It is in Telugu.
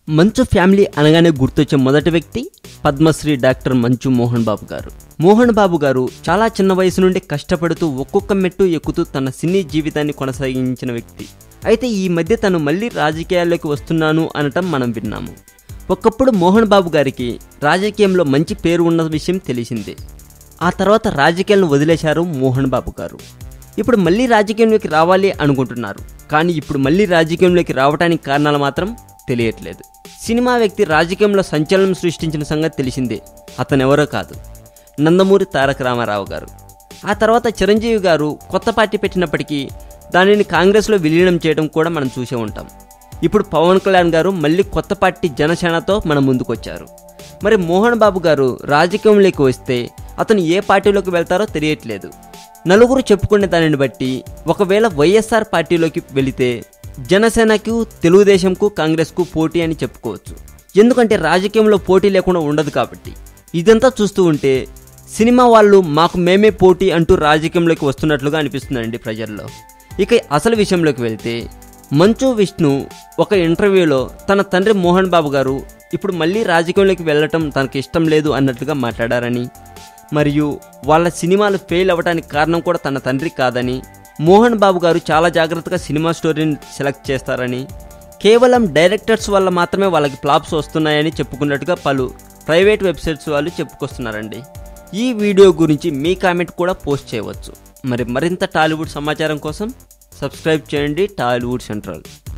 మంచు ఫ్యామిలీ అనగానే గుర్తొచ్చే మొదటి వ్యక్తి పద్మశ్రీ డాక్టర్ మంచు మోహన్ బాబు గారు మోహన్ బాబు గారు చాలా చిన్న వయసు నుండి కష్టపడుతూ ఒక్కొక్క మెట్టు ఎక్కుతూ తన సినీ జీవితాన్ని కొనసాగించిన వ్యక్తి అయితే ఈ మధ్య తను మళ్ళీ రాజకీయాల్లోకి వస్తున్నాను అనటం మనం విన్నాము ఒకప్పుడు మోహన్ బాబు గారికి రాజకీయంలో మంచి పేరు ఉన్న విషయం తెలిసిందే ఆ తర్వాత రాజకీయాలను వదిలేశారు మోహన్ బాబు గారు ఇప్పుడు మళ్ళీ రాజకీయంలోకి రావాలి అనుకుంటున్నారు కానీ ఇప్పుడు మళ్ళీ రాజకీయంలోకి రావడానికి కారణాలు మాత్రం తెలియట్లేదు సినిమా వ్యక్తి రాజకీయంలో సంచలనం సృష్టించిన సంగతి తెలిసిందే అతనెవరో కాదు నందమూరి తారక రామారావు గారు ఆ తర్వాత చిరంజీవి గారు కొత్త పార్టీ పెట్టినప్పటికీ దానిని కాంగ్రెస్లో విలీనం చేయడం కూడా మనం చూసే ఉంటాం ఇప్పుడు పవన్ కళ్యాణ్ గారు మళ్ళీ కొత్త పార్టీ జనసేనతో మన ముందుకొచ్చారు మరి మోహన్ బాబు గారు రాజకీయంలోకి వస్తే అతను ఏ పార్టీలోకి వెళ్తారో తెలియట్లేదు నలుగురు చెప్పుకునే దానిని బట్టి ఒకవేళ వైఎస్ఆర్ పార్టీలోకి వెళితే జనసేనకు తెలుగుదేశంకు కాంగ్రెస్కు పోటీ అని చెప్పుకోవచ్చు ఎందుకంటే రాజకీయంలో పోటీ లేకుండా ఉండదు కాబట్టి ఇదంతా చూస్తూ ఉంటే సినిమా వాళ్ళు మాకు మేమే పోటీ అంటూ రాజకీయంలోకి వస్తున్నట్లుగా అనిపిస్తుందండి ప్రజల్లో ఇక అసలు విషయంలోకి వెళ్తే మంచు విష్ణు ఒక ఇంటర్వ్యూలో తన తండ్రి మోహన్ బాబు గారు ఇప్పుడు మళ్ళీ రాజకీయంలోకి వెళ్ళటం తనకి ఇష్టం లేదు అన్నట్లుగా మాట్లాడారని మరియు వాళ్ళ సినిమాలు ఫెయిల్ అవ్వడానికి కారణం కూడా తన తండ్రి కాదని మోహన్ బాబు గారు చాలా జాగ్రత్తగా సినిమా స్టోరీని సెలెక్ట్ చేస్తారని కేవలం డైరెక్టర్స్ వల్ల మాత్రమే వాళ్ళకి ఫ్లాప్స్ వస్తున్నాయని చెప్పుకున్నట్టుగా పలు ప్రైవేట్ వెబ్సైట్స్ వాళ్ళు చెప్పుకొస్తున్నారండి ఈ వీడియో గురించి మీ కామెంట్ కూడా పోస్ట్ చేయవచ్చు మరి మరింత టాలీవుడ్ సమాచారం కోసం సబ్స్క్రైబ్ చేయండి టాలీవుడ్ సెంట్రల్